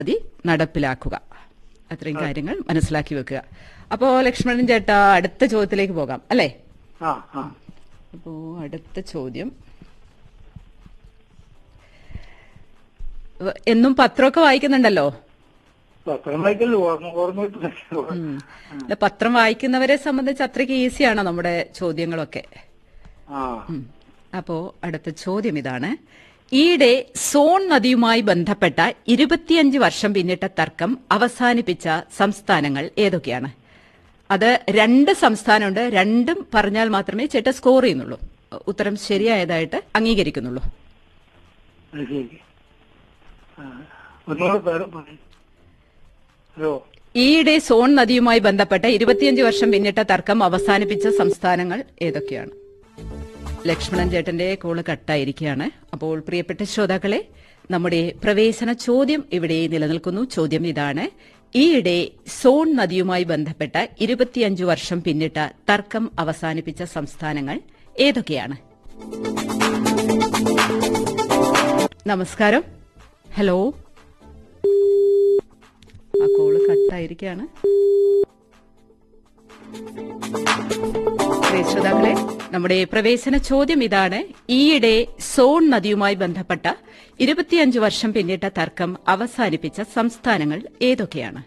പദ്ധതി നടപ്പിലാക്കുക അത്രയും കാര്യങ്ങൾ മനസ്സിലാക്കി വെക്കുക അപ്പോ ലക്ഷ്മണൻ ചേട്ടാ അടുത്ത ചോദ്യത്തിലേക്ക് പോകാം അല്ലേ ആ ആ അപ്പോ അടുത്ത ചോദ്യം വ- എന്നും പത്രമൊക്കെ വായിക്കുന്നുണ്ടല്ലോ പത്രം വായിക്കല് ഓർമ്മ ഓർമ്മ കിട്ടുന്നില്ല. ഉം. അല്ല, പത്രം വായിക്കുന്നവരെ സംബന്ധിച്ച് അത്രയ്ക്ക് ഈസിയാണോ നമ്മുടെ ചോദ്യങ്ങളൊക്കെ ആ ഉം. അപ്പോ അടുത്ത ചോദ്യം ഇതാണ് ഈയിടെ സോൺ നദിയുമായി ബന്ധപ്പെട്ട ഇരുപത്തിയഞ്ച് വർഷം പിന്നിട്ട തർക്കം അവസാനിപ്പിച്ച സംസ്ഥാനങ്ങൾ ഏതൊക്കെയാണ് അത് രണ്ട് സംസ്ഥാനമുണ്ട് രണ്ടും പറഞ്ഞാൽ മാത്രമേ ചേട്ട സ്കോർ ചെയ്യുന്നുള്ളൂ ഉത്തരം ശരിയായതായിട്ട് അംഗീകരിക്കുന്നുള്ളൂ അത് ശരി ആ, ഒന്നുകൂടെ പേര് പറയ്. ഹലോ ഈയിടെ സോൺ നദിയുമായി ബന്ധപ്പെട്ട ഇരുപത്തിയഞ്ച് വർഷം പിന്നിട്ട തർക്കം അവസാനിപ്പിച്ച സംസ്ഥാനങ്ങൾ ഏതൊക്കെയാണ് ലക്ഷ്മണൻ ചേട്ടന്റെ കോള് കട്ടായിരിക്കുകയാണ് അപ്പോൾ പ്രിയപ്പെട്ട ശ്രോതാക്കളെ നമ്മുടെ പ്രവേശന ചോദ്യം ഇവിടെ നിലനിൽക്കുന്നു ചോദ്യം ഇതാണ് ഈയിടെ സോൺ നദിയുമായി ബന്ധപ്പെട്ട ഇരുപത്തിയഞ്ചു വർഷം പിന്നിട്ട തർക്കം അവസാനിപ്പിച്ച സംസ്ഥാനങ്ങൾ ഏതൊക്കെയാണ് നമസ്കാരം ഹലോ ആ കോള് കട്ടായിരിക്കുകയാണ് പ്രിയ ശ്രോതാക്കളെ നമ്മുടെ പ്രവേശന ചോദ്യം ഇതാണ് ഈയിടെ സോൺ നദിയുമായി ബന്ധപ്പെട്ട ഇരുപത്തിയഞ്ച് വർഷം പിന്നിട്ട തർക്കം അവസാനിപ്പിച്ച സംസ്ഥാനങ്ങൾ ഏതൊക്കെയാണ്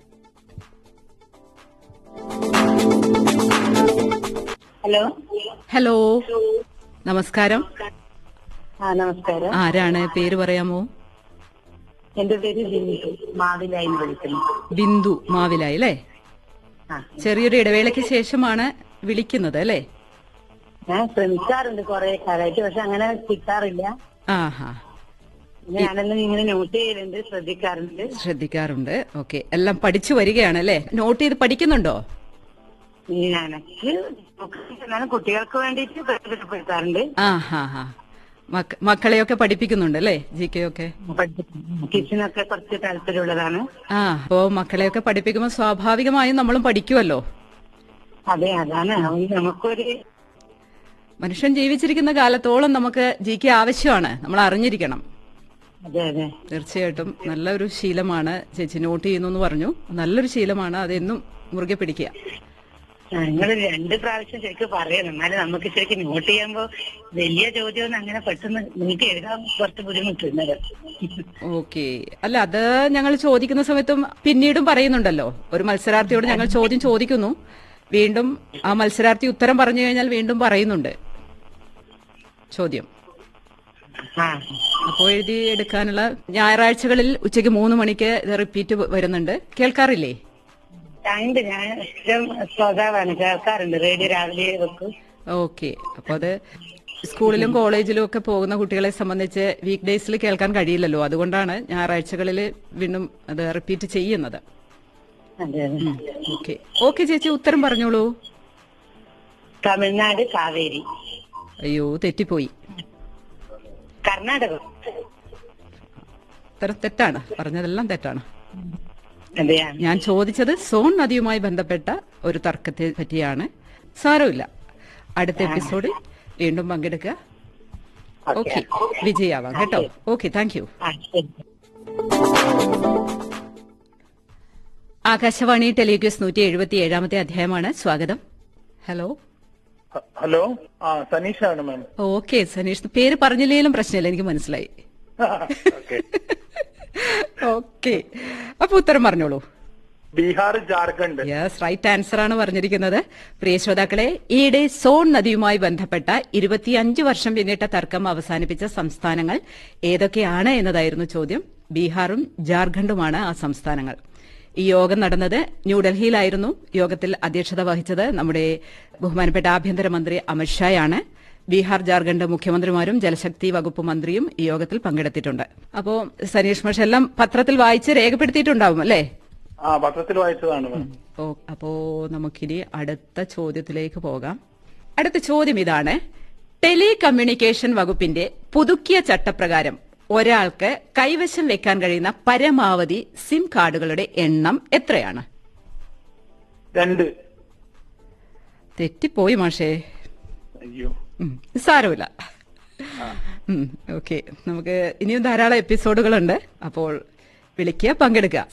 ഹലോ ഹലോ നമസ്കാരം ആ നമസ്കാരം ആരാണ് പേര് പറയാമോ എന്റെ പേര് ബിന്ദു മാവിലായി വിളിക്കുന്നു ബിന്ദു മാവിലായി അല്ലേ ആ ചെറിയൊരു ഇടവേളയ്ക്ക് ശേഷമാണ് വിളിക്കുന്നത് അല്ലേ ഞാൻ ശ്രമിക്കാറുണ്ട് കുറെ കാലമായിട്ട് പക്ഷെ അങ്ങനെ കിട്ടാറില്ല ആഹാ പിന്നെ ഞാനെല്ലാം ഇങ്ങനെ നോട്ട് ചെയ്യലുണ്ട് ശ്രദ്ധിക്കാറുണ്ട് ശ്രദ്ധിക്കാറുണ്ട് ഓക്കെ എല്ലാം പഠിച്ചു വരികയാണ് അല്ലേ നോട്ട് ചെയ്ത് പഠിക്കുന്നുണ്ടോ ഞാനൊക്കെ എന്നാലും കുട്ടികൾക്ക് വേണ്ടിയിട്ട് പ്രയോജനപ്പെടുത്താറുണ്ട് ആ ഹാ ഹാ മക്ക- മക്കളെയൊക്കെ പഠിപ്പിക്കുന്നുണ്ട് അല്ലേ ജി കെ ഒക്കെ കിച്ചനൊക്കെ കുറച്ച് താല്പര്യമുള്ളതാണ് ആ അപ്പോ മക്കളെയൊക്കെ പഠിപ്പിക്കുമ്പോൾ സ്വാഭാവികമായും നമ്മളും പഠിക്കുമല്ലോ അതെ അതാണ് അതുകൊണ്ട് നമുക്കൊരു മനുഷ്യൻ ജീവിച്ചിരിക്കുന്ന കാലത്തോളം നമുക്ക് ജി കെ ആവശ്യമാണ് നമ്മൾ അറിഞ്ഞിരിക്കണം അതെ അതെ തീർച്ചയായിട്ടും നല്ലൊരു ശീലമാണ് ചേച്ചി നോട്ട് ചെയ്യുന്നു എന്ന് പറഞ്ഞു നല്ലൊരു ശീലമാണ് അതെന്നും മുറുകെ പിടിക്കുക നിങ്ങൾ രണ്ട് പ്രാവശ്യം ശരിക്കും പറയണം എന്നാലും നമുക്ക് ശരിക്കും നോട്ട് ചെയ്യുമ്പോ വലിയ ചോദ്യമൊന്നും അങ്ങനെ പെട്ടെന്ന് നീട്ടി എഴുതാൻ കുറച്ച് ബുദ്ധിമുട്ടുണ്ട് ഓക്കെ അല്ല അത് ഞങ്ങൾ ചോദിക്കുന്ന സമയത്തും പിന്നീടും പറയുന്നുണ്ടല്ലോ ഒരു മത്സരാർത്ഥിയോട് ഞങ്ങൾ ചോദ്യം ചോദിക്കുന്നു വീണ്ടും ആ മത്സരാർത്ഥി ഉത്തരം പറഞ്ഞു കഴിഞ്ഞാൽ വീണ്ടും പറയുന്നുണ്ട് ചോദ്യം ആ അപ്പോൾ എഴുതി എടുക്കാനുള്ള ഞായറാഴ്ചകളിൽ ഉച്ചയ്ക്ക് മൂന്ന് മണിക്ക് ഇത് റിപ്പീറ്റ് വരുന്നുണ്ട് കേൾക്കാറില്ലേ ഉണ്ട് ഞാൻ സ്ഥിരം ശ്രോതാവാണ് കേൾക്കാറുണ്ട് റേഡിയോ രാവിലെ വെക്കും ഓക്കെ അപ്പൊ അത് സ്കൂളിലും കോളേജിലും ഒക്കെ പോകുന്ന കുട്ടികളെ സംബന്ധിച്ച് വീക്ക് ഡേയ്സിൽ കേൾക്കാൻ കഴിയില്ലല്ലോ അതുകൊണ്ടാണ് ഞായറാഴ്ചകളിൽ വീണ്ടും അത് റിപ്പീറ്റ് ചെയ്യുന്നത് അതെ അതെ ഓക്കെ ഓക്കെ ചേച്ചി ഉത്തരം പറഞ്ഞോളൂ തമിഴ്നാട് കാവേരി അയ്യോ തെറ്റിപ്പോയി കർണാടക ഉത്തരം തെറ്റാണ് പറഞ്ഞതെല്ലാം തെറ്റാണ് അതെയാ ഞാൻ ചോദിച്ചത് സോൺ നദിയുമായി ബന്ധപ്പെട്ട ഒരു തർക്കത്തെ പറ്റിയാണ് സാരമില്ല അടുത്ത എപ്പിസോഡിൽ വീണ്ടും പങ്കെടുക്കുക ഓക്കെ വിജയാവാം കേട്ടോ ഓക്കെ താങ്ക് യു ആ ശരി ആകാശവാണി ടെലിഗ്യൂസ് നൂറ്റി എഴുപത്തി ഏഴാമത്തെ അധ്യായമാണ് സ്വാഗതം ഹലോ ഹ- ഹലോ ആ സനീഷാണ് മാം ഓക്കെ സനീഷ് പേര് പറഞ്ഞില്ലെങ്കിലും പ്രശ്നമില്ല എനിക്ക് മനസ്സിലായി ഓക്കെ ഓക്കെ അപ്പൊ ഉത്തരം പറഞ്ഞോളൂ Bihar Jharkhand yes right answer ആണ് പറഞ്ഞിരിക്കുന്നത് പ്രിയ ശ്രോതാക്കളെ ഈയിടെ സോൺ നദിയുമായി ബന്ധപ്പെട്ട ഇരുപത്തിയഞ്ച് വർഷം പിന്നിട്ട തർക്കം അവസാനിപ്പിച്ച സംസ്ഥാനങ്ങൾ ഏതൊക്കെയാണ് എന്നതായിരുന്നു ചോദ്യം ബീഹാറും ജാർഖണ്ഡുമാണ് ആ സംസ്ഥാനങ്ങൾ ഈ യോഗം നടന്നത് ന്യൂഡൽഹിയിലായിരുന്നു യോഗത്തിൽ അധ്യക്ഷത വഹിച്ചത് നമ്മുടെ ബഹുമാനപ്പെട്ട ആഭ്യന്തരമന്ത്രി അമിത്ഷായാണ് ബീഹാർ ജാർഖണ്ഡ് മുഖ്യമന്ത്രിമാരും ജലശക്തി വകുപ്പ് മന്ത്രിയും ഈ യോഗത്തിൽ പങ്കെടുത്തിട്ടുണ്ട് അപ്പോ സനീഷ് മഷ് എല്ലാം പത്രത്തിൽ വായിച്ച് രേഖപ്പെടുത്തിയിട്ടുണ്ടാവും അല്ലേ ആ പത്രത്തിൽ വായിച്ചതാണ് മാം ഓ അപ്പോ നമുക്കിനി അടുത്ത ചോദ്യത്തിലേക്ക് പോകാം അടുത്ത ചോദ്യം ഇതാണ് ടെലി കമ്മ്യൂണിക്കേഷൻ വകുപ്പിന്റെ പുതുക്കിയ ചട്ടപ്രകാരം ഒരാൾക്ക് കൈവശം വെക്കാൻ കഴിയുന്ന പരമാവധി സിം കാർഡുകളുടെ എണ്ണം എത്രയാണ് രണ്ട് തെറ്റിപ്പോയി മാഷേ അയ്യോ ഉം, സാരമില്ല ഓക്കെ നമുക്ക് ഇനിയും ധാരാളം എപ്പിസോഡുകളുണ്ട് അപ്പോൾ വിളിക്കുക പങ്കെടുക്കുക